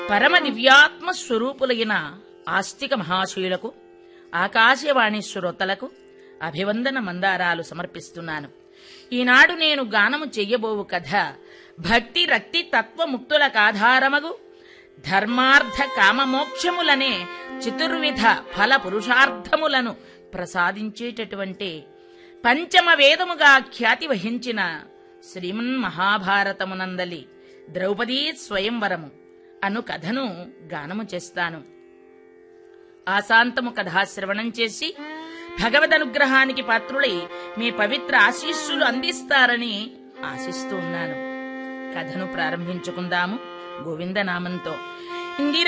పరమ దివ్యాత్మ స్వరూపులైన ఆస్తిక మహాశయులకు ఆకాశవాణి శ్రోతలకు అభివందన మందారాలు సమర్పిస్తున్నాను ఈనాడు నేను గానము చెయ్యబోవు కథ భక్తి రక్తి తత్వముక్తులకు ఆధారమగు ధర్మార్థ కామమోక్షములనే చతుర్విధ ఫల పురుషార్థములను ప్రసాదించేటటువంటి పంచమ వేదముగా ఖ్యాతి వహించిన శ్రీమన్ మహాభారతమునందలి ద్రౌపదీ స్వయంవరము అను కథను గానము చేస్తాను ఆశాంతము కథాశ్రవణం చేసి భగవద్ అనుగ్రహానికి పాత్రులై మీ పవిత్ర ఆశీస్సులు అందిస్తారని ఆశిస్తూ ఉన్నాను కథను ప్రారంభించుకుందాము గోవిందనామంతో ఇందిరా